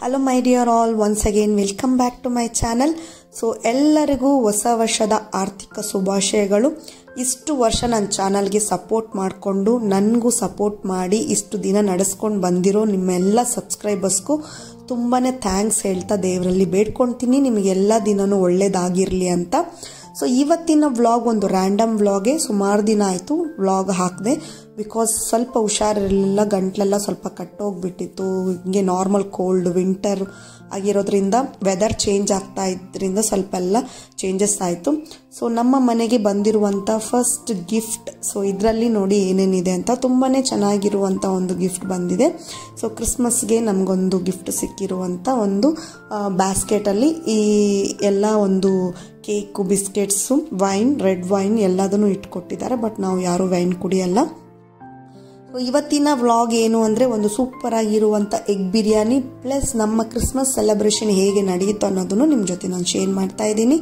hello my dear all once again welcome back to my channel so ಎಲ್ಲರಿಗೂ ಹೊಸ ವರ್ಷದ ಆರ್ಥಿಕ ಶುಭಾಶಯಗಳು ಇಷ್ಟು ವರ್ಷ ನನ್ನ ಚಾನಲ್ಗೆ ಸಪೋರ್ಟ್ ಮಾಡಿಕೊಂಡು ನನಗೂ ಸಪೋರ್ಟ್ ಮಾಡಿ ಇಷ್ಟು ದಿನ ನಡೆಸ್ಕೊಂಡು ಬಂದಿರೋ ನಿಮ್ಮೆಲ್ಲ ಸಬ್ಸ್ಕ್ರೈಬರ್ಸ್ಗೂ ತುಂಬಾ ಥ್ಯಾಂಕ್ಸ್ ಹೇಳ್ತಾ ದೇವರಲ್ಲಿ ಬೇಡ್ಕೊಳ್ತೀನಿ ನಿಮಗೆಲ್ಲ ದಿನನೂ ಒಳ್ಳೇದಾಗಿರಲಿ ಅಂತ ಸೊ ಇವತ್ತಿನ ವ್ಲಾಗ್ ಒಂದು ರ್ಯಾಂಡಮ್ ವ್ಲಾಗೆ ಸುಮಾರು ದಿನ ಆಯಿತು ವ್ಲಾಗ್ ಹಾಕಿದೆ ಬಿಕಾಸ್ ಸ್ವಲ್ಪ ಹುಷಾರಿರಲಿಲ್ಲ ಗಂಟ್ಲೆಲ್ಲ ಸ್ವಲ್ಪ ಕಟ್ಟೋಗ್ಬಿಟ್ಟಿತ್ತು ಹಿಂಗೆ ನಾರ್ಮಲ್ ಕೋಲ್ಡ್ ವಿಂಟರ್ ಆಗಿರೋದ್ರಿಂದ ವೆದರ್ ಚೇಂಜ್ ಆಗ್ತಾ ಇದ್ರಿಂದ ಸ್ವಲ್ಪ ಎಲ್ಲ ಚೇಂಜಸ್ ಆಯಿತು ಸೊ ನಮ್ಮ ಮನೆಗೆ ಬಂದಿರುವಂಥ ಫಸ್ಟ್ ಗಿಫ್ಟ್ ಸೊ ಇದರಲ್ಲಿ ನೋಡಿ ಏನೇನಿದೆ ಅಂತ ತುಂಬಾ ಚೆನ್ನಾಗಿರುವಂಥ ಒಂದು ಗಿಫ್ಟ್ ಬಂದಿದೆ ಸೊ ಕ್ರಿಸ್ಮಸ್ಗೆ ನಮಗೊಂದು ಗಿಫ್ಟ್ ಸಿಕ್ಕಿರುವಂಥ ಒಂದು ಬ್ಯಾಸ್ಕೆಟಲ್ಲಿ ಈ ಎಲ್ಲ ಒಂದು cake biscuits wine red wine ಎಲ್ಲದನ್ನು ಇಟ್ಕೊಟ್ಟಿದ್ದಾರೆ ಬಟ್ ನಾವು ಯಾರೂ ವೈನ್ ಕುಡಿಯಲ್ಲ ಸೊ ಇವತ್ತಿನ ವ್ಲಾಗ್ ಏನು ಅಂದರೆ ಒಂದು ಸೂಪರ್ ಆಗಿರುವಂಥ ಎಗ್ ಬಿರಿಯಾನಿ ಪ್ಲಸ್ ನಮ್ಮ ಕ್ರಿಸ್ಮಸ್ ಸೆಲೆಬ್ರೇಷನ್ ಹೇಗೆ ನಡೆಯಿತು ಅನ್ನೋದನ್ನು ನಿಮ್ಮ ಜೊತೆ ನಾನು ಶೇರ್ ಮಾಡ್ತಾ ಇದ್ದೀನಿ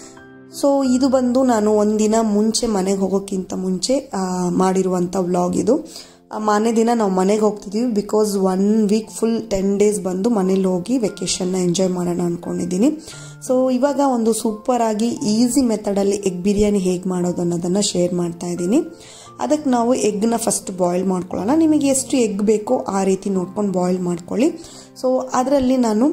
ಸೊ ಇದು ಬಂದು ನಾನು ಒಂದಿನ ಮುಂಚೆ ಮನೆಗೆ ಹೋಗೋಕ್ಕಿಂತ ಮುಂಚೆ ಮಾಡಿರುವಂಥ ವ್ಲಾಗ್ ಇದು ಮಾನೇ ದಿನ ನಾವು ಮನೆಗೆ ಹೋಗ್ತಿದ್ದೀವಿ because one week full ten days ಬಂದು ಮನೇಲಿ ಹೋಗಿ ವೆಕೇಷನ್ನ ಎಂಜಾಯ್ ಮಾಡೋಣ ಅಂದ್ಕೊಂಡಿದ್ದೀನಿ ಸೊ ಇವಾಗ ಒಂದು ಸೂಪರ್ ಆಗಿ ಈಸಿ ಮೆಥಡಲ್ಲಿ ಎಗ್ ಬಿರಿಯಾನಿ ಹೇಗೆ ಮಾಡೋದು ಅನ್ನೋದನ್ನು ಶೇರ್ ಮಾಡ್ತಾ ಇದ್ದೀನಿ ಅದಕ್ಕೆ ನಾವು ಎಗ್ನ ಫಸ್ಟ್ ಬಾಯ್ಲ್ ಮಾಡ್ಕೊಳ್ಳೋಣ ನಿಮಗೆ ಎಷ್ಟು ಎಗ್ ಬೇಕೋ ಆ ರೀತಿ ನೋಡ್ಕೊಂಡು ಬಾಯ್ಲ್ ಮಾಡ್ಕೊಳ್ಳಿ ಸೊ ಅದರಲ್ಲಿ ನಾನು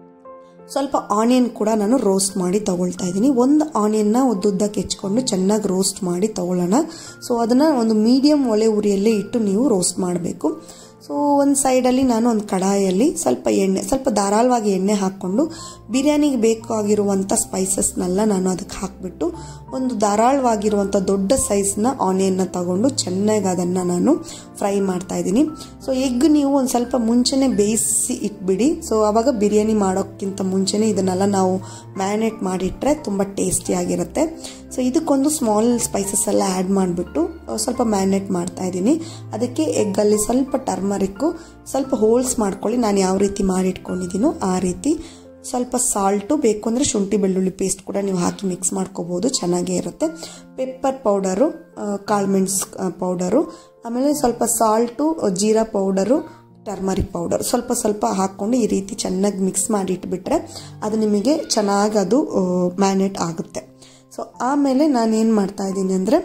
ಸ್ವಲ್ಪ ಆನಿಯನ್ ಕೂಡ ನಾನು ರೋಸ್ಟ್ ಮಾಡಿ ತಗೊಳ್ತಾ ಇದ್ದೀನಿ ಒಂದು ಆನಿಯನ್ನ ಉದ್ದುದ್ದಕ್ಕೆ ಹೆಚ್ಕೊಂಡು ಚೆನ್ನಾಗಿ ರೋಸ್ಟ್ ಮಾಡಿ ತಗೊಳ್ಳೋಣ ಸೊ ಅದನ್ನು ಒಂದು ಮೀಡಿಯಮ್ ಒಲೆ ಉರಿಯಲ್ಲೇ ಇಟ್ಟು ನೀವು ರೋಸ್ಟ್ ಮಾಡಬೇಕು ಸೊ ಒಂದು ಸೈಡಲ್ಲಿ ನಾನು ಒಂದು ಕಡಾಯಲ್ಲಿ ಸ್ವಲ್ಪ ಎಣ್ಣೆ ಸ್ವಲ್ಪ ಧಾರಾಳವಾಗಿ ಎಣ್ಣೆ ಹಾಕ್ಕೊಂಡು ಬಿರಿಯಾನಿಗೆ ಬೇಕಾಗಿರುವಂಥ ಸ್ಪೈಸಸ್ನೆಲ್ಲ ನಾನು ಅದಕ್ಕೆ ಹಾಕಿಬಿಟ್ಟು ಒಂದು ಧಾರಾಳವಾಗಿರುವಂಥ ದೊಡ್ಡ ಸೈಜ್ನ ಆನಿಯನ್ನ ತಗೊಂಡು ಚೆನ್ನಾಗಿ ಅದನ್ನು ನಾನು ಫ್ರೈ ಮಾಡ್ತಾ ಇದ್ದೀನಿ ಸೊ ಎಗ್ ನೀವು ಒಂದು ಸ್ವಲ್ಪ ಮುಂಚೆನೇ ಬೇಯಿಸಿ ಇಟ್ಬಿಡಿ ಸೊ ಆವಾಗ ಬಿರಿಯಾನಿ ಮಾಡೋಕ್ಕಿಂತ ಮುಂಚೆನೇ ಇದನ್ನೆಲ್ಲ ನಾವು ಮ್ಯಾರಿನೇಟ್ ಮಾಡಿಟ್ರೆ ತುಂಬ ಟೇಸ್ಟಿಯಾಗಿರುತ್ತೆ ಸೊ ಇದಕ್ಕೊಂದು ಸ್ಮಾಲ್ ಸ್ಪೈಸಸ್ ಎಲ್ಲ ಆ್ಯಡ್ ಮಾಡಿಬಿಟ್ಟು ಸ್ವಲ್ಪ ಮ್ಯಾರಿನೇಟ್ ಮಾಡ್ತಾ ಇದ್ದೀನಿ ಅದಕ್ಕೆ ಎಗ್ಗಲ್ಲಿ ಸ್ವಲ್ಪ ಟರ್ಮರಿಕ್ಕು ಸ್ವಲ್ಪ ಹೋಲ್ಸ್ ಮಾಡ್ಕೊಳ್ಳಿ ನಾನು ಯಾವ ರೀತಿ ಮಾಡಿಟ್ಕೊಂಡಿದ್ದೀನೋ ಆ ರೀತಿ ಸ್ವಲ್ಪ ಸಾಲ್ಟು ಬೇಕು ಅಂದರೆ ಶುಂಠಿ ಬೆಳ್ಳುಳ್ಳಿ ಪೇಸ್ಟ್ ಕೂಡ ನೀವು ಹಾಕಿ ಮಿಕ್ಸ್ ಮಾಡ್ಕೋಬೋದು ಚೆನ್ನಾಗೇ ಇರುತ್ತೆ ಪೆಪ್ಪರ್ ಪೌಡರು ಕಾಳುಮೆಣ್ಸ್ ಪೌಡರು ಆಮೇಲೆ ಸ್ವಲ್ಪ ಸಾಲ್ಟು ಜೀರಾ ಪೌಡರು ಟರ್ಮರಿಕ್ ಪೌಡರ್ ಸ್ವಲ್ಪ ಸ್ವಲ್ಪ ಹಾಕ್ಕೊಂಡು ಈ ರೀತಿ ಚೆನ್ನಾಗಿ ಮಿಕ್ಸ್ ಮಾಡಿ ಇಟ್ಬಿಟ್ರೆ ಅದು ನಿಮಗೆ ಚೆನ್ನಾಗಿ ಅದು ಮ್ಯಾರಿನೇಟ್ ಆಗುತ್ತೆ ಸೊ ಆಮೇಲೆ ನಾನು ಏನು ಮಾಡ್ತಾ ಇದ್ದೀನಿ ಅಂದರೆ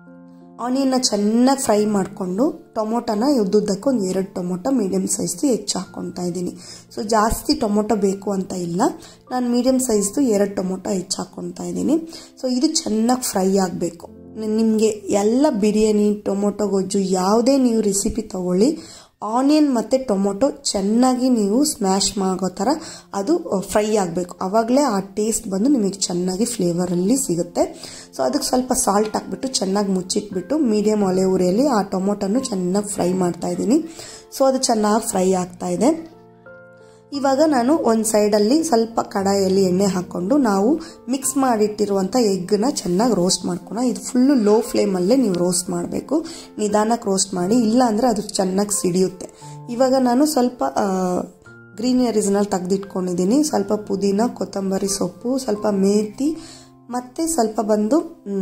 ಆನಿಯನ್ನ ಚೆನ್ನಾಗಿ ಫ್ರೈ ಮಾಡಿಕೊಂಡು ಟೊಮೊಟೊನ ಉದ್ದುದ್ದಕ್ಕೆ ಒಂದು ಎರಡು ಟೊಮೊಟೊ ಮೀಡಿಯಮ್ ಸೈಜ್ದು ಹೆಚ್ಚು ಹಾಕ್ಕೊತಾ ಇದ್ದೀನಿ ಸೊ ಜಾಸ್ತಿ ಟೊಮೊಟೊ ಬೇಕು ಅಂತ ಇಲ್ಲ ನಾನು ಮೀಡಿಯಮ್ ಸೈಜ್ದು ಎರಡು ಟೊಮೊಟೊ ಹೆಚ್ಚು ಹಾಕ್ಕೊತಾ ಇದ್ದೀನಿ ಸೊ ಇದು ಚೆನ್ನಾಗಿ ಫ್ರೈ ಆಗಬೇಕು ನಿಮಗೆ ಎಲ್ಲ ಬಿರಿಯಾನಿ ಟೊಮೊಟೊ ಗೊಜ್ಜು ಯಾವುದೇ ನೀವು ರೆಸಿಪಿ ತಗೊಳ್ಳಿ ಆನಿಯನ್ ಮತ್ತು ಟೊಮೊಟೊ ಚೆನ್ನಾಗಿ ನೀವು ಸ್ಮ್ಯಾಶ್ ಮಾಡೋ ಥರ ಅದು ಫ್ರೈ ಆಗಬೇಕು ಆವಾಗಲೇ ಆ ಟೇಸ್ಟ್ ಬಂದು ನಿಮಗೆ ಚೆನ್ನಾಗಿ ಫ್ಲೇವರಲ್ಲಿ ಸಿಗುತ್ತೆ ಸೊ ಅದಕ್ಕೆ ಸ್ವಲ್ಪ ಸಾಲ್ಟ್ ಹಾಕ್ಬಿಟ್ಟು ಚೆನ್ನಾಗಿ ಮುಚ್ಚಿಟ್ಬಿಟ್ಟು ಮೀಡಿಯಮ್ ಒಲೆ ಉರಿಯಲ್ಲಿ ಆ ಟೊಮೊಟೊನು ಚೆನ್ನಾಗಿ ಫ್ರೈ ಮಾಡ್ತಾ ಇದ್ದೀನಿ ಸೊ ಅದು ಚೆನ್ನಾಗಿ ಫ್ರೈ ಆಗ್ತಾ ಇದೆ ಇವಾಗ ನಾನು ಒಂದು ಸೈಡಲ್ಲಿ ಸ್ವಲ್ಪ ಕಡಾಯಲ್ಲಿ ಎಣ್ಣೆ ಹಾಕ್ಕೊಂಡು ನಾವು ಮಿಕ್ಸ್ ಮಾಡಿಟ್ಟಿರುವಂಥ ಎಗ್ಗನ್ನ ಚೆನ್ನಾಗಿ ರೋಸ್ಟ್ ಮಾಡ್ಕೊಳ ಇದು ಫುಲ್ಲು ಲೋ ಫ್ಲೇಮಲ್ಲೇ ನೀವು ರೋಸ್ಟ್ ಮಾಡಬೇಕು ನಿಧಾನಕ್ಕೆ ರೋಸ್ಟ್ ಮಾಡಿ ಇಲ್ಲ ಅಂದರೆ ಅದು ಚೆನ್ನಾಗಿ ಸಿಡಿಯುತ್ತೆ ಇವಾಗ ನಾನು ಸ್ವಲ್ಪ ಗ್ರೀನರೀಸ್ನಲ್ಲಿ ತೆಗೆದಿಟ್ಕೊಂಡಿದ್ದೀನಿ ಸ್ವಲ್ಪ ಪುದೀನ ಕೊತ್ತಂಬರಿ ಸೊಪ್ಪು ಸ್ವಲ್ಪ ಮೇಥಿ ಮತ್ತು ಸ್ವಲ್ಪ ಬಂದು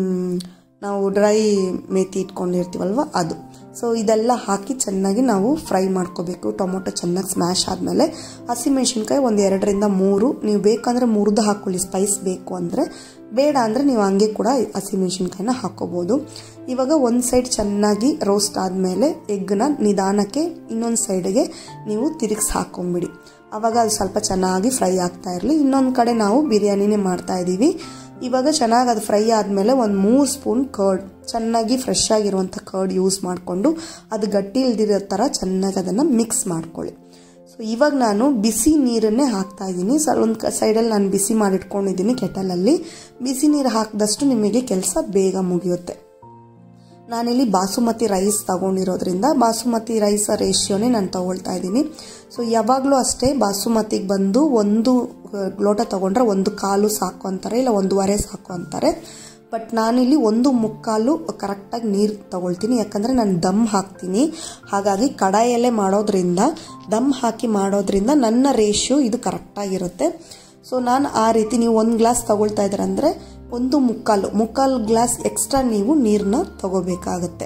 ನಾವು ಡ್ರೈ ಮೇಥಿ ಇಟ್ಕೊಂಡಿರ್ತೀವಲ್ವ ಅದು ಸೊ ಇದೆಲ್ಲ ಹಾಕಿ ಚೆನ್ನಾಗಿ ನಾವು ಫ್ರೈ ಮಾಡ್ಕೋಬೇಕು ಟೊಮೊಟೊ ಚೆನ್ನಾಗಿ ಸ್ಮ್ಯಾಶ್ ಆದಮೇಲೆ ಹಸಿಮೆಣ್ಸಿನ್ಕಾಯಿ ಒಂದು ಎರಡರಿಂದ ಮೂರು ನೀವು ಬೇಕಂದರೆ ಮುರಿದು ಹಾಕ್ಕೊಳ್ಳಿ ಸ್ಪೈಸ್ ಬೇಕು ಅಂದರೆ ಬೇಡ ಅಂದರೆ ನೀವು ಹಂಗೆ ಕೂಡ ಹಸಿಮೆಣ್ಸಿನ್ಕಾಯಿನ ಹಾಕೋಬೋದು ಇವಾಗ ಒಂದು ಸೈಡ್ ಚೆನ್ನಾಗಿ ರೋಸ್ಟ್ ಆದಮೇಲೆ ಎಗ್ನ ನಿಧಾನಕ್ಕೆ ಇನ್ನೊಂದು ಸೈಡ್ಗೆ ನೀವು ತಿರುಗಿಸಿ ಹಾಕೊಂಬಿಡಿ ಆವಾಗ ಅದು ಸ್ವಲ್ಪ ಚೆನ್ನಾಗಿ ಫ್ರೈ ಆಗ್ತಾ ಇರಲಿ ಇನ್ನೊಂದು ಕಡೆ ನಾವು ಬಿರಿಯಾನಿನೇ ಮಾಡ್ತಾ ಇದ್ದೀವಿ ಇವಾಗ ಚೆನ್ನಾಗಿ ಅದು ಫ್ರೈ ಆದಮೇಲೆ ಒಂದು ಮೂರು ಸ್ಪೂನ್ ಕರ್ಡ್ ಚೆನ್ನಾಗಿ ಫ್ರೆಶ್ ಆಗಿರುವಂಥ ಕರ್ಡ್ ಯೂಸ್ ಮಾಡಿಕೊಂಡು ಅದು ಗಟ್ಟಿ ಇಲ್ದಿರೋ ಥರ ಚೆನ್ನಾಗಿ ಅದನ್ನು ಮಿಕ್ಸ್ ಮಾಡ್ಕೊಳ್ಳಿ ಸೊ ಇವಾಗ ನಾನು ಬಿಸಿ ನೀರನ್ನೇ ಹಾಕ್ತಾ ಇದ್ದೀನಿ ಸರ್ ಒಂದು ಸೈಡಲ್ಲಿ ನಾನು ಬಿಸಿ ಮಾಡಿಟ್ಕೊಂಡಿದ್ದೀನಿ ಕೆಟಲಲ್ಲಿ ಬಿಸಿ ನೀರು ಹಾಕಿದಷ್ಟು ನಿಮಗೆ ಕೆಲಸ ಬೇಗ ಮುಗಿಯುತ್ತೆ ನಾನಿಲ್ಲಿ ಬಾಸುಮತಿ ರೈಸ್ ತಗೊಂಡಿರೋದ್ರಿಂದ ಬಾಸುಮತಿ ರೈಸ್ ರೇಷಿಯೋನೇ ನಾನು ತಗೊಳ್ತಾ ಇದ್ದೀನಿ ಸೊ ಯಾವಾಗಲೂ ಅಷ್ಟೇ ಬಾಸುಮತಿಗೆ ಬಂದು ಒಂದು ಲೋಟ ತಗೊಂಡ್ರೆ ಒಂದು ಕಾಲು ಸಾಕು ಅಂತಾರೆ ಇಲ್ಲ ಒಂದೂವರೆ ಸಾಕು ಅಂತಾರೆ ಬಟ್ ನಾನಿಲ್ಲಿ ಒಂದು ಮುಕ್ಕಾಲು ಕರೆಕ್ಟಾಗಿ ನೀರು ತಗೊಳ್ತೀನಿ ಯಾಕಂದರೆ ನಾನು ದಮ್ ಹಾಕ್ತೀನಿ ಹಾಗಾಗಿ ಕಡಾಯಲ್ಲೇ ಮಾಡೋದ್ರಿಂದ ದಮ್ ಹಾಕಿ ಮಾಡೋದ್ರಿಂದ ನನ್ನ ರೇಷಿಯೋ ಇದು ಕರೆಕ್ಟಾಗಿರುತ್ತೆ ಸೊ ನಾನು ಆ ರೀತಿ ನೀವು ಒಂದು ಗ್ಲಾಸ್ ತಗೊಳ್ತಾ ಇದ್ದೀರಂದರೆ ಒಂದು ಮುಕ್ಕಾಲು ಮುಕ್ಕಾಲು ಗ್ಲಾಸ್ ಎಕ್ಸ್ಟ್ರಾ ನೀವು ನೀರನ್ನ ತಗೋಬೇಕಾಗತ್ತೆ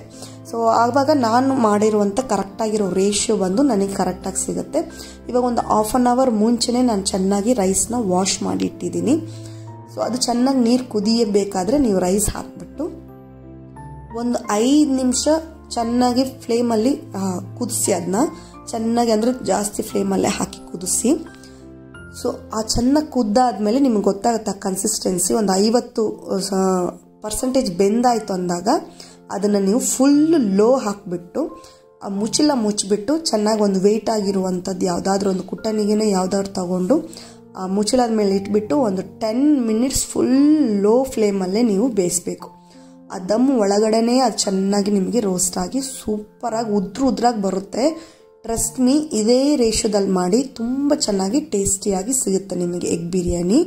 ಸೊ ಆವಾಗ ನಾನು ಮಾಡಿರುವಂಥ ಕರೆಕ್ಟಾಗಿರೋ ರೇಷಿಯೋ ಬಂದು ನನಗೆ ಕರೆಕ್ಟಾಗಿ ಸಿಗುತ್ತೆ ಇವಾಗ ಒಂದು ಹಾಫ್ ಆನ್ ಅವರ್ ಮುಂಚೆನೇ ನಾನು ಚೆನ್ನಾಗಿ ರೈಸ್ನ ವಾಶ್ ಮಾಡಿ ಇಟ್ಟಿದ್ದೀನಿ ಸೊ ಅದು ಚೆನ್ನಾಗಿ ನೀರು ಕುದಿಯಬೇಕಾದ್ರೆ ನೀವು ರೈಸ್ ಹಾಕ್ಬಿಟ್ಟು ಒಂದು ಐದು ನಿಮಿಷ ಚೆನ್ನಾಗಿ ಫ್ಲೇಮಲ್ಲಿ ಕುದಿಸಿ ಅದನ್ನ ಚೆನ್ನಾಗಿ ಅಂದರೆ ಜಾಸ್ತಿ ಫ್ಲೇಮಲ್ಲೇ ಹಾಕಿ ಕುದಿಸಿ ಸೊ ಆ ಚೆನ್ನಾಗಿ ಕುದ್ದಾದ್ಮೇಲೆ ನಿಮ್ಗೆ ಗೊತ್ತಾಗುತ್ತೆ ಆ ಕನ್ಸಿಸ್ಟೆನ್ಸಿ ಒಂದು ಐವತ್ತು ಪರ್ಸೆಂಟೇಜ್ ಬೆಂದಾಯಿತು ಅಂದಾಗ ಅದನ್ನು ನೀವು ಫುಲ್ ಲೋ ಹಾಕಿಬಿಟ್ಟು ಆ ಮುಚ್ಚಲ ಮುಚ್ಚಿಬಿಟ್ಟು ಚೆನ್ನಾಗಿ ಒಂದು ವೆಯ್ಟ್ ಆಗಿರುವಂಥದ್ದು ಯಾವುದಾದ್ರೂ ಒಂದು ಕುಟ್ಟಣಿಗೆನೇ ಯಾವುದಾದ್ರು ತಗೊಂಡು ಆ ಮುಚ್ಚಳದ ಮೇಲೆ ಇಟ್ಬಿಟ್ಟು ಒಂದು ಟೆನ್ ಮಿನಿಟ್ಸ್ ಫುಲ್ ಲೋ ಫ್ಲೇಮಲ್ಲೇ ನೀವು ಬೇಯಿಸ್ಬೇಕು ಆ ದಮ್ ಒಳಗಡೆನೇ ಅದು ಚೆನ್ನಾಗಿ ನಿಮಗೆ ರೋಸ್ಟ್ ಆಗಿ ಸೂಪರಾಗಿ ಉದ್ರ ಉದ್ರಾಗಿ ಬರುತ್ತೆ ಟ್ರಸ್ಟ್ ಮೀ ಇದೇ ರೇಷದಲ್ಲಿ ಮಾಡಿ ತುಂಬ ಚೆನ್ನಾಗಿ ಟೇಸ್ಟಿಯಾಗಿ ಸಿಗುತ್ತೆ ನಿಮಗೆ ಎಗ್ ಬಿರಿಯಾನಿ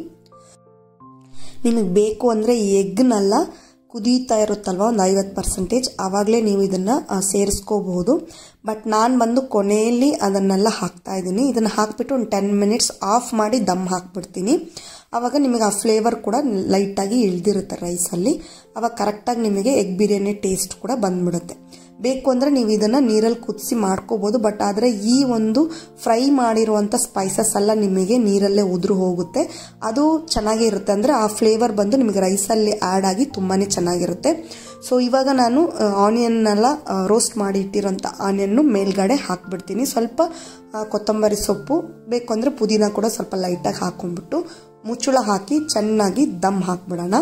ನಿಮಗೆ ಬೇಕು ಅಂದರೆ ಈ ಎಗ್ನೆಲ್ಲ ಕುದೀತಾ ಇರುತ್ತಲ್ವ ಒಂದು ಐವತ್ತು ಪರ್ಸೆಂಟೇಜ್ ಆವಾಗಲೇ ನೀವು ಇದನ್ನು ಸೇರಿಸ್ಕೋಬಹುದು ಬಟ್ ನಾನು ಬಂದು ಕೊನೆಯಲ್ಲಿ ಅದನ್ನೆಲ್ಲ ಹಾಕ್ತಾ ಇದ್ದೀನಿ ಇದನ್ನು ಹಾಕ್ಬಿಟ್ಟು ಒಂದು ಟೆನ್ ಮಿನಿಟ್ಸ್ ಆಫ್ ಮಾಡಿ ದಮ್ ಹಾಕ್ಬಿಡ್ತೀನಿ ಆವಾಗ ನಿಮಗೆ ಆ ಫ್ಲೇವರ್ ಕೂಡ ಲೈಟಾಗಿ ಇಳ್ದಿರುತ್ತೆ ರೈಸಲ್ಲಿ ಆವಾಗ ಕರೆಕ್ಟಾಗಿ ನಿಮಗೆ ಎಗ್ ಬಿರಿಯಾನಿ ಟೇಸ್ಟ್ ಕೂಡ ಬಂದ್ಬಿಡುತ್ತೆ ಬೇಕು ಅಂದರೆ ನೀವು ಇದನ್ನು ನೀರಲ್ಲಿ ಕುದಿಸಿ ಮಾಡ್ಕೋಬೋದು ಬಟ್ ಆದರೆ ಈ ಒಂದು ಫ್ರೈ ಮಾಡಿರುವಂಥ ಸ್ಪೈಸಸ್ ಎಲ್ಲ ನಿಮಗೆ ನೀರಲ್ಲೇ ಉದುರು ಹೋಗುತ್ತೆ ಅದು ಚೆನ್ನಾಗೇ ಇರುತ್ತೆ ಅಂದರೆ ಆ ಫ್ಲೇವರ್ ಬಂದು ನಿಮಗೆ ರೈಸಲ್ಲಿ ಆ್ಯಡ್ ಆಗಿ ತುಂಬಾ ಚೆನ್ನಾಗಿರುತ್ತೆ ಸೊ ಇವಾಗ ನಾನು ಆನಿಯನ್ನೆಲ್ಲ ರೋಸ್ಟ್ ಮಾಡಿ ಇಟ್ಟಿರೋಂಥ ಆನಿಯನ್ನು ಮೇಲ್ಗಡೆ ಹಾಕ್ಬಿಡ್ತೀನಿ ಸ್ವಲ್ಪ ಕೊತ್ತಂಬರಿ ಸೊಪ್ಪು ಬೇಕು ಅಂದರೆ ಪುದೀನ ಕೂಡ ಸ್ವಲ್ಪ ಲೈಟಾಗಿ ಹಾಕೊಂಡ್ಬಿಟ್ಟು ಮುಚ್ಚಳ ಹಾಕಿ ಚೆನ್ನಾಗಿ ದಮ್ ಹಾಕ್ಬಿಡೋಣ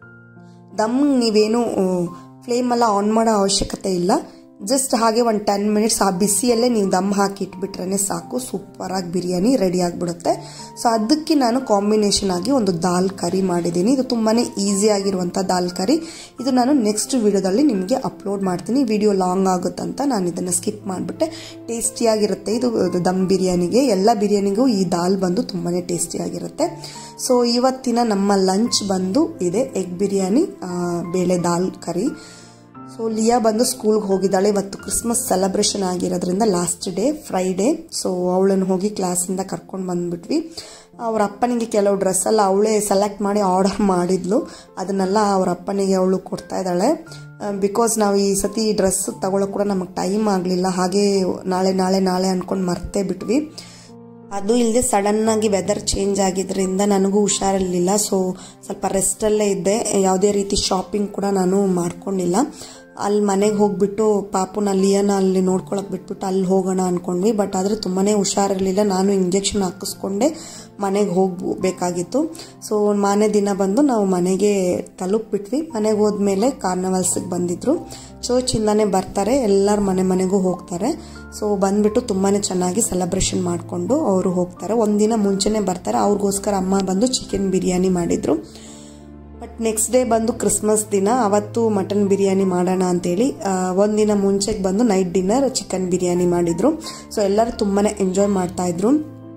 ದಮ್ ನೀವೇನು ಫ್ಲೇಮೆಲ್ಲ ಆನ್ ಮಾಡೋ ಅವಶ್ಯಕತೆ ಇಲ್ಲ ಜಸ್ಟ್ ಹಾಗೆ ಒಂದು ಟೆನ್ ಮಿನಿಟ್ಸ್ ಆ ಬಿಸಿಯಲ್ಲೇ ನೀವು ದಮ್ ಹಾಕಿ ಇಟ್ಬಿಟ್ರೆ ಸಾಕು ಸೂಪರಾಗಿ ಬಿರಿಯಾನಿ ರೆಡಿ ಆಗಿಬಿಡುತ್ತೆ ಸೊ ಅದಕ್ಕೆ ನಾನು ಕಾಂಬಿನೇಷನ್ ಆಗಿ ಒಂದು ದಾಲ್ ಕರಿ ಮಾಡಿದ್ದೀನಿ ಇದು ತುಂಬಾ ಈಸಿ ಆಗಿರುವಂಥ ದಾಲ್ ಕರಿ ಇದು ನಾನು ನೆಕ್ಸ್ಟ್ ವಿಡಿಯೋದಲ್ಲಿ ನಿಮಗೆ ಅಪ್ಲೋಡ್ ಮಾಡ್ತೀನಿ ವಿಡಿಯೋ ಲಾಂಗ್ ಆಗುತ್ತಂತ ನಾನು ಇದನ್ನು ಸ್ಕಿಪ್ ಮಾಡಿಬಿಟ್ಟೆ ಟೇಸ್ಟಿಯಾಗಿರುತ್ತೆ ಇದು ದಮ್ ಬಿರಿಯಾನಿಗೆ ಎಲ್ಲ ಬಿರಿಯಾನಿಗೂ ಈ ದಾಲ್ ಬಂದು ತುಂಬಾ ಟೇಸ್ಟಿಯಾಗಿರುತ್ತೆ ಸೊ ಇವತ್ತಿನ ನಮ್ಮ ಲಂಚ್ ಬಂದು ಇದೆ ಎಗ್ ಬಿರಿಯಾನಿ ಬೇಳೆ ದಾಲ್ ಕರಿ ಸೊ ಲಿಯಾ ಬಂದು ಸ್ಕೂಲ್ಗೆ ಹೋಗಿದ್ದಾಳೆ ಇವತ್ತು ಕ್ರಿಸ್ಮಸ್ ಸೆಲೆಬ್ರೇಷನ್ ಆಗಿರೋದ್ರಿಂದ ಲಾಸ್ಟ್ ಡೇ ಫ್ರೈಡೇ ಸೊ ಅವಳನ್ನು ಹೋಗಿ ಕ್ಲಾಸಿಂದ ಕರ್ಕೊಂಡು ಬಂದ್ಬಿಟ್ವಿ ಅವ್ರ ಅಪ್ಪನಿಗೆ ಕೆಲವು ಡ್ರೆಸ್ ಎಲ್ಲ ಅವಳೇ ಸೆಲೆಕ್ಟ್ ಮಾಡಿ ಆರ್ಡರ್ ಮಾಡಿದ್ಲು ಅದನ್ನೆಲ್ಲ ಅವ್ರ ಅಪ್ಪನಿಗೆ ಅವಳು ಕೊಡ್ತಾ ಇದ್ದಾಳೆ ಬಿಕಾಸ್ ನಾವು ಈ ಸತಿ ಡ್ರೆಸ್ ತಗೊಳ್ಳೋಕೆ ಕೂಡ ನಮಗೆ ಟೈಮ್ ಆಗಲಿಲ್ಲ ಹಾಗೆ ನಾಳೆ ನಾಳೆ ನಾಳೆ ಅಂದ್ಕೊಂಡು ಮರ್ತೇ ಬಿಟ್ವಿ ಅದು ಇಲ್ಲದೆ ಸಡನ್ನಾಗಿ ವೆದರ್ ಚೇಂಜ್ ಆಗಿದ್ದರಿಂದ ನನಗೂ ಹುಷಾರಿರಲಿಲ್ಲ ಸೊ ಸ್ವಲ್ಪ ರೆಸ್ಟಲ್ಲೇ ಇದ್ದೆ ಯಾವುದೇ ರೀತಿ ಶಾಪಿಂಗ್ ಕೂಡ ನಾನು ಮಾಡ್ಕೊಂಡಿಲ್ಲ ಅಲ್ಲಿ ಮನೆಗೆ ಹೋಗ್ಬಿಟ್ಟು ಪಾಪುನ ಲಿಯನ ಅಲ್ಲಿ ನೋಡ್ಕೊಳಕ್ ಬಿಟ್ಬಿಟ್ಟು ಅಲ್ಲಿ ಹೋಗೋಣ ಅಂದ್ಕೊಂಡ್ವಿ ಬಟ್ ಆದರೆ ತುಂಬಾ ಹುಷಾರಿರಲಿಲ್ಲ ನಾನು ಇಂಜೆಕ್ಷನ್ ಹಾಕಿಸ್ಕೊಂಡೆ ಮನೆಗೆ ಹೋಗಬೇಕಾಗಿತ್ತು ಸೊ ಮಾನೇ ದಿನ ಬಂದು ನಾವು ಮನೆಗೆ ತಲುಪಿಬಿಟ್ವಿ ಮನೆಗೆ ಹೋದ್ಮೇಲೆ ಕಾರ್ನವಲ್ಸಿಗೆ ಬಂದಿದ್ರು ಚರ್ಚಿಂದಾನೇ ಬರ್ತಾರೆ ಎಲ್ಲರ ಮನೆ ಮನೆಗೂ ಹೋಗ್ತಾರೆ ಸೊ ಬಂದ್ಬಿಟ್ಟು ತುಂಬಾ ಚೆನ್ನಾಗಿ ಸೆಲೆಬ್ರೇಷನ್ ಮಾಡಿಕೊಂಡು ಅವರು ಹೋಗ್ತಾರೆ ಒಂದಿನ ಮುಂಚೆನೇ ಬರ್ತಾರೆ ಅವ್ರಿಗೋಸ್ಕರ ಅಮ್ಮ ಬಂದು ಚಿಕನ್ ಬಿರಿಯಾನಿ ಮಾಡಿದರು ಬಟ್ ನೆಕ್ಸ್ಟ್ ಡೇ ಬಂದು ಕ್ರಿಸ್ಮಸ್ ದಿನ ಅವತ್ತು ಮಟನ್ ಬಿರಿಯಾನಿ ಮಾಡೋಣ ಅಂತೇಳಿ ಒಂದಿನ ಮುಂಚೆಗೆ ಬಂದು ನೈಟ್ ಡಿನ್ನರ್ ಚಿಕನ್ ಬಿರಿಯಾನಿ ಮಾಡಿದರು ಸೊ ಎಲ್ಲರೂ ತುಂಬಾ ಎಂಜಾಯ್ ಮಾಡ್ತಾಯಿದ್ರು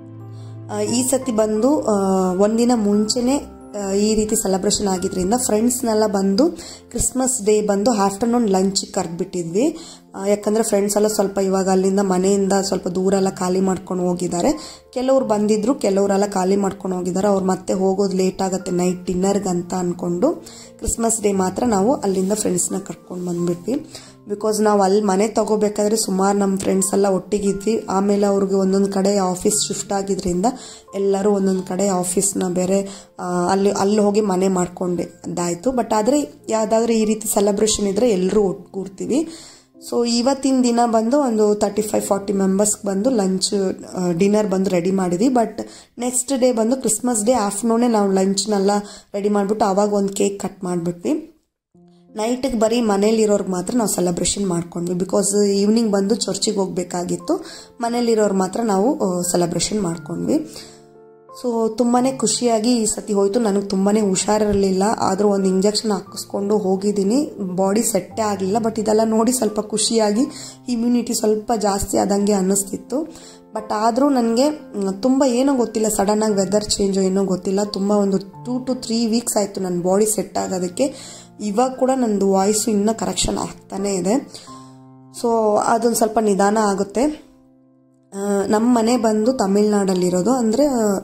ಈ ಸತಿ ಬಂದು ಒಂದಿನ ಮುಂಚೆನೇ ಈ ರೀತಿ ಸೆಲೆಬ್ರೇಷನ್ ಆಗಿದ್ರಿಂದ ಫ್ರೆಂಡ್ಸ್ನೆಲ್ಲ ಬಂದು ಕ್ರಿಸ್ಮಸ್ ಡೇ ಬಂದು ಆಫ್ಟರ್ನೂನ್ ಲಂಚ್ ಕರೆದ್ಬಿಟ್ಟಿದ್ವಿ ಯಾಕಂದರೆ ಫ್ರೆಂಡ್ಸ್ ಎಲ್ಲ ಸ್ವಲ್ಪ ಇವಾಗ ಅಲ್ಲಿಂದ ಮನೆಯಿಂದ ಸ್ವಲ್ಪ ದೂರ ಎಲ್ಲ ಖಾಲಿ ಮಾಡ್ಕೊಂಡು ಹೋಗಿದ್ದಾರೆ ಕೆಲವ್ರು ಬಂದಿದ್ರು ಕೆಲವರೆಲ್ಲ ಖಾಲಿ ಮಾಡ್ಕೊಂಡು ಹೋಗಿದ್ದಾರೆ ಅವ್ರು ಮತ್ತೆ ಹೋಗೋದು ಲೇಟ್ ಆಗುತ್ತೆ ನೈಟ್ ಡಿನ್ನರ್ಗೆ ಅಂತ ಅಂದ್ಕೊಂಡು ಕ್ರಿಸ್ಮಸ್ ಡೇ ಮಾತ್ರ ನಾವು ಅಲ್ಲಿಂದ ಫ್ರೆಂಡ್ಸ್ನ ಕರ್ಕೊಂಡು ಬಂದ್ಬಿಟ್ವಿ ಬಿಕಾಸ್ ನಾವು ಅಲ್ಲಿ ಮನೆ ತಗೋಬೇಕಾದ್ರೆ ಸುಮಾರು ನಮ್ಮ ಫ್ರೆಂಡ್ಸ್ ಎಲ್ಲ ಒಟ್ಟಿಗಿದ್ವಿ ಆಮೇಲೆ ಅವ್ರಿಗೆ ಒಂದೊಂದು ಕಡೆ ಆಫೀಸ್ ಶಿಫ್ಟ್ ಆಗಿದ್ರಿಂದ ಎಲ್ಲರೂ ಒಂದೊಂದು ಕಡೆ ಆಫೀಸ್ನ ಬೇರೆ ಅಲ್ಲಿ ಅಲ್ಲಿ ಹೋಗಿ ಮನೆ ಮಾಡ್ಕೊಂಡೆ ಅದಾಯಿತು ಬಟ್ ಆದರೆ ಯಾವುದಾದ್ರೂ ಈ ರೀತಿ ಸೆಲೆಬ್ರೇಷನ್ ಇದ್ದರೆ ಎಲ್ಲರೂ ಒಟ್ಟುಗೂಡ್ತೀವಿ ಸೊ ಇವತ್ತಿನ ದಿನ ಬಂದು ಒಂದು ತರ್ಟಿ ಫೈವ್ ಫಾರ್ಟಿ ಮೆಂಬರ್ಸ್ಗೆ ಬಂದು ಲಂಚ್ ಡಿನ್ನರ್ ಬಂದು ರೆಡಿ ಮಾಡಿದ್ವಿ ಬಟ್ ನೆಕ್ಸ್ಟ್ ಡೇ ಬಂದು ಕ್ರಿಸ್ಮಸ್ ಡೇ ಆಫ್ಟರ್ನೂನೇ ನಾವು ಲಂಚ್ನೆಲ್ಲ ರೆಡಿ ಮಾಡಿಬಿಟ್ಟು ಆವಾಗ ಒಂದು ಕೇಕ್ ಕಟ್ ಮಾಡಿಬಿಟ್ವಿ ನೈಟಿಗೆ ಬರೀ ಮನೇಲಿರೋರ್ಗೆ ಮಾತ್ರ ನಾವು ಸೆಲೆಬ್ರೇಷನ್ ಮಾಡ್ಕೊಂಡ್ವಿ ಬಿಕಾಸ್ ಈವ್ನಿಂಗ್ ಬಂದು ಚರ್ಚಿಗೆ ಹೋಗಬೇಕಾಗಿತ್ತು ಮನೇಲಿರೋರು ಮಾತ್ರ ನಾವು ಸೆಲೆಬ್ರೇಷನ್ ಮಾಡ್ಕೊಂಡ್ವಿ ಸೊ ತುಂಬಾ ಖುಷಿಯಾಗಿ ಈ ಸತಿ ಹೋಯಿತು ನನಗೆ ತುಂಬಾ ಹುಷಾರಿರಲಿಲ್ಲ ಆದರೂ ಒಂದು ಇಂಜೆಕ್ಷನ್ ಹಾಕಿಸ್ಕೊಂಡು ಹೋಗಿದ್ದೀನಿ ಬಾಡಿ ಸೆಟ್ಟೇ ಆಗಲಿಲ್ಲ ಬಟ್ ಇದೆಲ್ಲ ನೋಡಿ ಸ್ವಲ್ಪ ಖುಷಿಯಾಗಿ ಇಮ್ಯುನಿಟಿ ಸ್ವಲ್ಪ ಜಾಸ್ತಿ ಆದಂಗೆ ಅನ್ನಿಸ್ತಿತ್ತು ಬಟ್ ಆದರೂ ನನಗೆ ತುಂಬ ಏನೋ ಗೊತ್ತಿಲ್ಲ ಸಡನ್ನಾಗಿ ವೆದರ್ ಚೇಂಜು ಏನೋ ಗೊತ್ತಿಲ್ಲ ತುಂಬ ಒಂದು ಟೂ ಟು ತ್ರೀ ವೀಕ್ಸ್ ಆಯಿತು ನನ್ನ ಬಾಡಿ ಸೆಟ್ ಆಗೋದಕ್ಕೆ ಇವಾಗ ಕೂಡ ನನ್ನದು ವಾಯ್ಸು ಇನ್ನೂ ಕರೆಕ್ಷನ್ ಆಗ್ತಾನೇ ಇದೆ ಸೊ ಅದೊಂದು ಸ್ವಲ್ಪ ನಿಧಾನ ಆಗುತ್ತೆ ನಮ್ಮ ಮನೆ ಬಂದು ತಮಿಳ್ನಾಡಲ್ಲಿರೋದು ಅಂದರೆ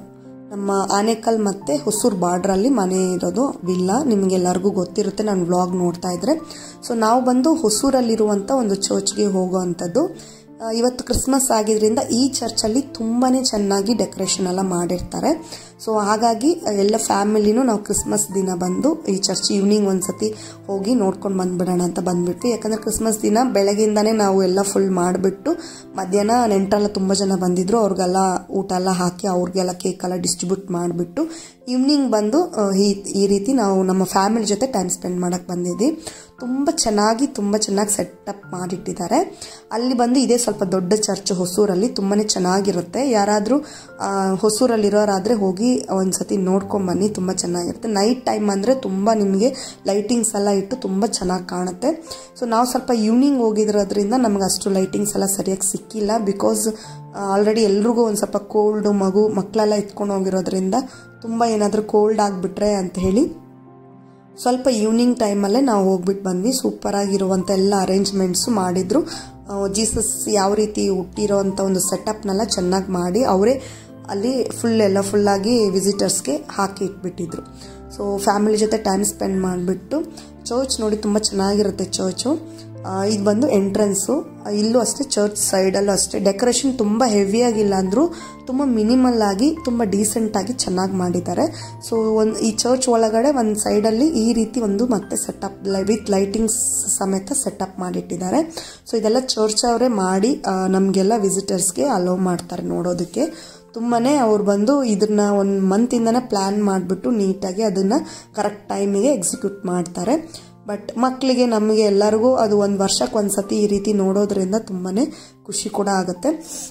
ನಮ್ಮ ಆನೇಕಲ್ ಮತ್ತು ಹೊಸೂರು ಬಾರ್ಡ್ರಲ್ಲಿ ಮನೆ ಇರೋದು ವಿಲ್ಲ ನಿಮಗೆಲ್ಲರಿಗೂ ಗೊತ್ತಿರುತ್ತೆ ನಾನು ವ್ಲಾಗ್ ನೋಡ್ತಾ ಇದ್ರೆ ಸೊ ನಾವು ಬಂದು ಹೊಸೂರಲ್ಲಿರುವಂಥ ಒಂದು ಚರ್ಚ್ಗೆ ಹೋಗುವಂಥದ್ದು ಆ, ಇವತ್ತು ಕ್ರಿಸ್ಮಸ್ ಆಗಿದ್ರಿಂದ ಈ ಚರ್ಚಲ್ಲಿ ತುಂಬಾ ಚೆನ್ನಾಗಿ ಡೆಕೋರೇಷನ್ ಎಲ್ಲ ಮಾಡಿರ್ತಾರೆ ಸೊ ಹಾಗಾಗಿ ಎಲ್ಲ ಫ್ಯಾಮಿಲಿನೂ ನಾವು ಕ್ರಿಸ್ಮಸ್ ದಿನ ಬಂದು ಈ ಚರ್ಚ್ ಈವ್ನಿಂಗ್ ಒಂದ್ಸತಿ ಹೋಗಿ ನೋಡ್ಕೊಂಡು ಬಂದ್ಬಿಡೋಣ ಅಂತ ಬಂದ್ಬಿಟ್ವಿ ಯಾಕಂದ್ರೆ ಕ್ರಿಸ್ಮಸ್ ದಿನ ಬೆಳಗ್ಗೆಯಿಂದಾನೇ ನಾವು ಎಲ್ಲ ಫುಲ್ ಮಾಡಿಬಿಟ್ಟು ಮಧ್ಯಾಹ್ನ ನೆಂಟರೆಲ್ಲ ತುಂಬ ಜನ ಬಂದಿದ್ರು ಅವ್ರಿಗೆಲ್ಲ ಊಟ ಎಲ್ಲ ಹಾಕಿ ಅವ್ರಿಗೆಲ್ಲ ಕೇಕ್ ಎಲ್ಲ ಡಿಸ್ಟ್ರಿಬ್ಯೂಟ್ ಮಾಡಿಬಿಟ್ಟು ಈವ್ನಿಂಗ್ ಬಂದು ಆ, ಈ ಈ ರೀತಿ ನಾವು ನಮ್ಮ ಫ್ಯಾಮಿಲಿ ಜೊತೆ ಟೈಮ್ ಸ್ಪೆಂಡ್ ಮಾಡಕ್ಕೆ ಬಂದಿದ್ವಿ ತುಂಬ ಚೆನ್ನಾಗಿ ತುಂಬ ಚೆನ್ನಾಗಿ ಸೆಟಪ್ ಮಾಡಿಟ್ಟಿದ್ದಾರೆ ಅಲ್ಲಿ ಬಂದು ಇದೇ ಸ್ವಲ್ಪ ದೊಡ್ಡ ಚರ್ಚ್ ಹೊಸೂರಲ್ಲಿ ತುಂಬಾ ಚೆನ್ನಾಗಿರುತ್ತೆ ಯಾರಾದರೂ ಹೊಸೂರಲ್ಲಿರೋರಾದರೆ ಹೋಗಿ ಒಂದ್ಸತಿ ನೋಡ್ಕೊಂಬನ್ನಿ ತುಂಬ ಚೆನ್ನಾಗಿರುತ್ತೆ ನೈಟ್ ಟೈಮ್ ಅಂದರೆ ತುಂಬ ನಿಮಗೆ ಲೈಟಿಂಗ್ಸ್ ಎಲ್ಲ ಇಟ್ಟು ತುಂಬ ಚೆನ್ನಾಗಿ ಕಾಣುತ್ತೆ ಸೊ ನಾವು ಸ್ವಲ್ಪ ಈವ್ನಿಂಗ್ ಹೋಗಿರೋದ್ರಿಂದ ನಮ್ಗೆ ಅಷ್ಟು ಲೈಟಿಂಗ್ಸ್ ಎಲ್ಲ ಸರಿಯಾಗಿ ಸಿಕ್ಕಿಲ್ಲ ಬಿಕಾಸ್ ಆಲ್ರೆಡಿ ಎಲ್ರಿಗೂ ಒಂದು ಸ್ವಲ್ಪ ಕೋಲ್ಡು ಮಗು ಮಕ್ಕಳೆಲ್ಲ ಎತ್ಕೊಂಡು ಹೋಗಿರೋದ್ರಿಂದ ತುಂಬ ಏನಾದರೂ ಕೋಲ್ಡ್ ಆಗಿಬಿಟ್ರೆ ಅಂತ ಹೇಳಿ ಸ್ವಲ್ಪ ಈವ್ನಿಂಗ್ ಟೈಮಲ್ಲೇ ನಾವು ಹೋಗ್ಬಿಟ್ಟು ಬಂದ್ವಿ ಸೂಪರ್ ಆಗಿರುವಂಥ ಎಲ್ಲ ಅರೇಂಜ್ಮೆಂಟ್ಸು ಮಾಡಿದ್ರು ಜೀಸಸ್ ಯಾವ ರೀತಿ ಹುಟ್ಟಿರೋವಂಥ ಒಂದು ಸೆಟಪ್ನೆಲ್ಲ ಚೆನ್ನಾಗಿ ಮಾಡಿ ಅವರೇ ಅಲ್ಲಿ ಫುಲ್ ಎಲ್ಲ ಫುಲ್ಲಾಗಿ ವಿಸಿಟರ್ಸ್ಗೆ ಹಾಕಿ ಇಟ್ಬಿಟ್ಟಿದ್ರು ಸೊ ಫ್ಯಾಮಿಲಿ ಜೊತೆ ಟೈಮ್ ಸ್ಪೆಂಡ್ ಮಾಡಿಬಿಟ್ಟು ಚರ್ಚ್ ನೋಡಿ ತುಂಬ ಚೆನ್ನಾಗಿರುತ್ತೆ ಚರ್ಚು ಇದು ಬಂದು ಎಂಟ್ರೆನ್ಸು ಇಲ್ಲೂ ಅಷ್ಟೇ ಚರ್ಚ್ ಸೈಡಲ್ಲೂ ಅಷ್ಟೇ ಡೆಕೋರೇಷನ್ ತುಂಬ ಹೆವಿಯಾಗಿಲ್ಲ ಅಂದರೂ ತುಂಬ ಮಿನಿಮಲ್ ಆಗಿ ತುಂಬ ಡೀಸೆಂಟಾಗಿ ಚೆನ್ನಾಗಿ ಮಾಡಿದ್ದಾರೆ ಸೊ ಒಂದು ಈ ಚರ್ಚ್ ಒಳಗಡೆ ಒಂದು ಸೈಡಲ್ಲಿ ಈ ರೀತಿ ಒಂದು ಮತ್ತೆ ಸೆಟಪ್ ವಿತ್ ಲೈಟಿಂಗ್ಸ್ ಸಮೇತ ಸೆಟಪ್ ಮಾಡಿಟ್ಟಿದ್ದಾರೆ ಸೊ ಇದೆಲ್ಲ ಚರ್ಚ್ ಅವರೇ ಮಾಡಿ ನಮಗೆಲ್ಲ ವಿಸಿಟರ್ಸ್ಗೆ ಅಲೋ ಮಾಡ್ತಾರೆ ನೋಡೋದಕ್ಕೆ ತುಂಬಾ ಅವ್ರು ಬಂದು ಇದನ್ನ ಒಂದು ಮಂತಿಂದನೇ ಪ್ಲ್ಯಾನ್ ಮಾಡಿಬಿಟ್ಟು ನೀಟಾಗಿ ಅದನ್ನು ಕರೆಕ್ಟ್ ಟೈಮಿಗೆ ಎಕ್ಸಿಕ್ಯೂಟ್ ಮಾಡ್ತಾರೆ ಬಟ್ ಮಕ್ಕಳಿಗೆ ನಮಗೆ ಎಲ್ಲರಿಗೂ ಅದು ಒಂದು ವರ್ಷಕ್ಕೆ ಒಂದು ಸತಿ ಈ ರೀತಿ ನೋಡೋದ್ರಿಂದ ತುಂಬಾ ಖುಷಿ ಕೂಡ ಆಗುತ್ತೆ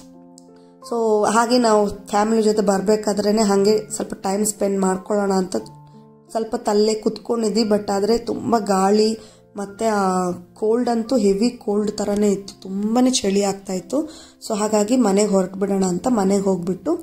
ಸೊ ಹಾಗೆ ನಾವು ಫ್ಯಾಮಿಲಿ ಜೊತೆ ಬರಬೇಕಾದ್ರೇ ಹಾಗೆ ಸ್ವಲ್ಪ ಟೈಮ್ ಸ್ಪೆಂಡ್ ಮಾಡ್ಕೊಳ್ಳೋಣ ಅಂತ ಸ್ವಲ್ಪ ತಲ್ಲೇ ಕುತ್ಕೊಂಡಿದ್ವಿ ಬಟ್ ಆದರೆ ತುಂಬ ಗಾಳಿ ಮತ್ತು ಆ ಕೋಲ್ಡ್ ಅಂತೂ ಹೆವಿ ಕೋಲ್ಡ್ ಥರನೇ ಇತ್ತು ತುಂಬಾ ಚಳಿ ಆಗ್ತಾ ಇತ್ತು ಸೊ ಹಾಗಾಗಿ ಮನೆಗೆ ಹೊರಟ್ಬಿಡೋಣ ಅಂತ ಮನೆಗೆ ಹೋಗ್ಬಿಟ್ಟು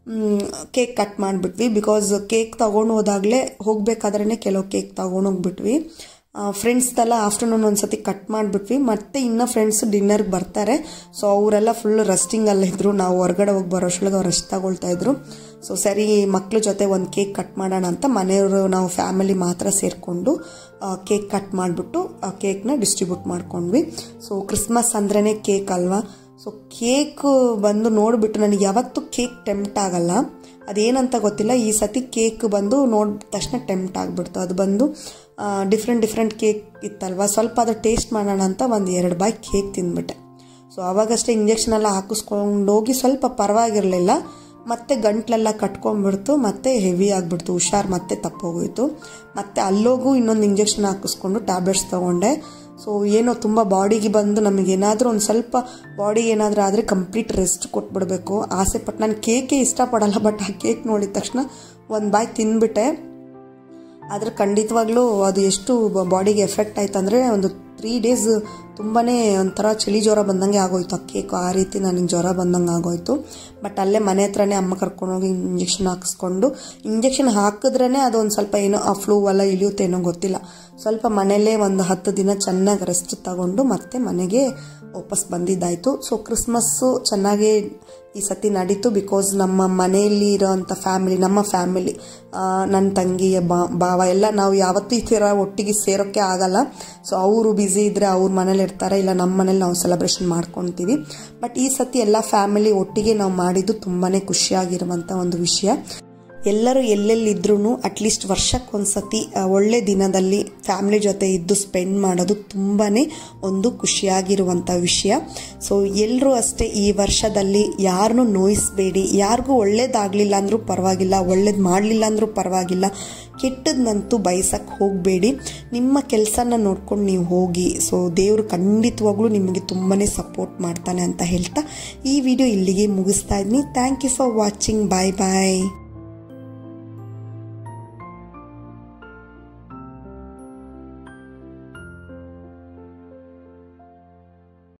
ಕೇಕ್ ಕಟ್ ಮಾಡಿಬಿಟ್ವಿ ಬಿಕಾಸ್ ಕೇಕ್ ತೊಗೊಂಡು ಹೋದಾಗಲೇ ಹೋಗ್ಬೇಕಾದ್ರೇ ಕೆಲವು ಕೇಕ್ ತೊಗೊಂಡೋಗ್ಬಿಟ್ವಿ ಫ್ರೆಂಡ್ಸ್ದೆಲ್ಲ ಆಫ್ಟರ್ನೂನ್ ಒಂದ್ಸತಿ ಕಟ್ ಮಾಡಿಬಿಟ್ವಿ ಮತ್ತೆ ಇನ್ನು ಫ್ರೆಂಡ್ಸ್ ಡಿನ್ನರ್ಗೆ ಬರ್ತಾರೆ ಸೊ ಅವರೆಲ್ಲ ಫುಲ್ ರೆಸ್ಟಿಂಗಲ್ಲೇ ಇದ್ರು ನಾವು ಹೊರಗಡೆ ಹೋಗಿ ಬರೋಷ್ರೊಳಗೆ ಅವ್ರು ರೆಸ್ಟ್ ತಗೊಳ್ತಾ ಇದ್ರು ಸೊ ಸರಿ ಮಕ್ಳ ಜೊತೆ ಒಂದು ಕೇಕ್ ಕಟ್ ಮಾಡೋಣ ಅಂತ ಮನೆಯವರು ನಾವು ಫ್ಯಾಮಿಲಿ ಮಾತ್ರ ಸೇರಿಕೊಂಡು ಕೇಕ್ ಕಟ್ ಮಾಡಿಬಿಟ್ಟು ಆ ಕೇಕ್ನ ಡಿಸ್ಟ್ರಿಬ್ಯೂಟ್ ಮಾಡ್ಕೊಂಡ್ವಿ ಸೊ ಕ್ರಿಸ್ಮಸ್ ಅಂದ್ರೇ ಕೇಕ್ ಅಲ್ವಾ ಸೊ ಕೇಕ್ ಬಂದು ನೋಡಿಬಿಟ್ಟು ನನಗೆ ಯಾವತ್ತೂ ಕೇಕ್ ಟೆಂಪ್ಟ್ ಆಗಲ್ಲ ಅದೇನಂತ ಗೊತ್ತಿಲ್ಲ ಈ ಸತಿ ಕೇಕ್ ಬಂದು ನೋಡಿದ ತಕ್ಷಣ ಟೆಂಪ್ಟ್ ಆಗಿಬಿಡ್ತು ಅದು ಬಂದು ಡಿಫ್ರೆಂಟ್ ಡಿಫ್ರೆಂಟ್ ಕೇಕ್ ಇತ್ತಲ್ವ ಸ್ವಲ್ಪ ಅದು ಟೇಸ್ಟ್ ಮಾಡೋಣ ಅಂತ ಒಂದು ಎರಡು ಬಾಯಿ ಕೇಕ್ ತಿಂದ್ಬಿಟ್ಟೆ ಸೊ ಅವಾಗಷ್ಟೇ ಇಂಜೆಕ್ಷನ್ ಎಲ್ಲ ಹಾಕಿಸ್ಕೊಂಡು ಹೋಗಿ ಸ್ವಲ್ಪ ಪರವಾಗಿರಲಿಲ್ಲ ಮತ್ತೆ ಗಂಟ್ಲೆಲ್ಲ ಕಟ್ಕೊಂಡ್ಬಿಡ್ತು ಮತ್ತೆ ಹೆವಿ ಆಗಿಬಿಡ್ತು ಹುಷಾರು ಮತ್ತೆ ತಪ್ಪೋಗೋಯ್ತು ಮತ್ತೆ ಅಲ್ಲೋಗೂ ಇನ್ನೊಂದು ಇಂಜೆಕ್ಷನ್ ಹಾಕಿಸ್ಕೊಂಡು ಟ್ಯಾಬ್ಲೆಟ್ಸ್ ತೊಗೊಂಡೆ ಸೊ ಏನೋ ತುಂಬ ಬಾಡಿಗೆ ಬಂದು ನಮಗೇನಾದರೂ ಒಂದು ಸ್ವಲ್ಪ ಬಾಡಿಗೆ ಏನಾದರೂ ಆದರೆ ಕಂಪ್ಲೀಟ್ ರೆಸ್ಟ್ ಕೊಟ್ಬಿಡಬೇಕು ಆಸೆ ಪಟ್ಟು ನಾನು ಕೇಕೇ ಇಷ್ಟಪಡಲ್ಲ ಬಟ್ ಆ ಕೇಕ್ ನೋಡಿದ ತಕ್ಷಣ ಒಂದು ಬಾಯಿ ತಿಂದ್ಬಿಟ್ಟೆ ಆದರೆ ಖಂಡಿತವಾಗ್ಲೂ ಅದು ಎಷ್ಟು ಬಾಡಿಗೆ ಎಫೆಕ್ಟ್ ಆಯ್ತು ಅಂದರೆ ಒಂದು ತ್ರೀ ಡೇಸ್ ತುಂಬಾ ಒಂಥರ ಚಳಿ ಜ್ವರ ಬಂದಂಗೆ ಆಗೋಯ್ತು ಆ ಕೇಕು ಆ ರೀತಿ ನನಗೆ ಜ್ವರ ಬಂದಂಗೆ ಆಗೋಯ್ತು ಬಟ್ ಅಲ್ಲೇ ಮನೆ ಹತ್ರನೇ ಅಮ್ಮ ಕರ್ಕೊಂಡೋಗಿ ಇಂಜೆಕ್ಷನ್ ಹಾಕಿಸ್ಕೊಂಡು ಇಂಜೆಕ್ಷನ್ ಹಾಕಿದ್ರೇ ಅದೊಂದು ಸ್ವಲ್ಪ ಏನೋ ಆ ಫ್ಲೂ ಎಲ್ಲ ಇಳಿಯುತ್ತೆ ಏನೋ ಗೊತ್ತಿಲ್ಲ ಸ್ವಲ್ಪ ಮನೆಯಲ್ಲೇ ಒಂದು ಹತ್ತು ದಿನ ಚೆನ್ನಾಗಿ ರೆಸ್ಟ್ ತಗೊಂಡು ಮತ್ತೆ ಮನೆಗೆ ವಾಪಸ್ ಬಂದಿದ್ದಾಯಿತು ಸೊ ಕ್ರಿಸ್ಮಸ್ಸು ಚೆನ್ನಾಗೇ ಈ ಸತಿ ನಡೀತು ಬಿಕಾಸ್ ನಮ್ಮ ಮನೆಯಲ್ಲಿ ಇರೋವಂಥ ಫ್ಯಾಮಿಲಿ ನಮ್ಮ ಫ್ಯಾಮಿಲಿ ನನ್ನ ತಂಗಿ ಬಾ ಭಾವ ಎಲ್ಲ ನಾವು ಯಾವತ್ತೂ ಈ ಥರ ಒಟ್ಟಿಗೆ ಸೇರೋಕ್ಕೆ ಆಗಲ್ಲ ಸೊ ಅವರು ಬ್ಯುಸಿ ಇದ್ದರೆ ಅವ್ರ ಮನೇಲಿ ಇರ್ತಾರೆ ಇಲ್ಲ ನಮ್ಮ ಮನೇಲಿ ನಾವು ಸೆಲೆಬ್ರೇಷನ್ ಮಾಡ್ಕೊತೀವಿ ಬಟ್ ಈ ಸತಿ ಎಲ್ಲ ಫ್ಯಾಮಿಲಿ ಒಟ್ಟಿಗೆ ನಾವು ಮಾಡಿದ್ದು ತುಂಬಾ ಖುಷಿಯಾಗಿರುವಂಥ ಒಂದು ವಿಷಯ ಎಲ್ಲರೂ ಎಲ್ಲೆಲ್ಲಿದ್ರೂ ಅಟ್ಲೀಸ್ಟ್ ವರ್ಷಕ್ಕೊಂದ್ಸತಿ ಒಳ್ಳೆ ದಿನದಲ್ಲಿ ಫ್ಯಾಮಿಲಿ ಜೊತೆ ಇದ್ದು ಸ್ಪೆಂಡ್ ಮಾಡೋದು ತುಂಬಾ ಒಂದು ಖುಷಿಯಾಗಿರುವಂಥ ವಿಷಯ ಸೊ ಎಲ್ಲರೂ ಅಷ್ಟೇ ಈ ವರ್ಷದಲ್ಲಿ ಯಾರನ್ನೂ ನೋಯಿಸಬೇಡಿ ಯಾರಿಗೂ ಒಳ್ಳೇದಾಗಲಿಲ್ಲ ಅಂದರೂ ಪರವಾಗಿಲ್ಲ ಒಳ್ಳೇದು ಮಾಡಲಿಲ್ಲ ಅಂದರೂ ಪರವಾಗಿಲ್ಲ ಕೆಟ್ಟದ್ನಂತೂ ಬಯಸಕ್ಕೆ ಹೋಗಬೇಡಿ ನಿಮ್ಮ ಕೆಲಸನ ನೋಡ್ಕೊಂಡು ನೀವು ಹೋಗಿ ಸೊ ದೇವರು ಖಂಡಿತವಾಗ್ಲೂ ನಿಮಗೆ ತುಂಬಾ ಸಪೋರ್ಟ್ ಮಾಡ್ತಾನೆ ಅಂತ ಹೇಳ್ತಾ ಈ ವಿಡಿಯೋ ಇಲ್ಲಿಗೆ ಮುಗಿಸ್ತಾ ಇದ್ದೀನಿ thank you for watching bye bye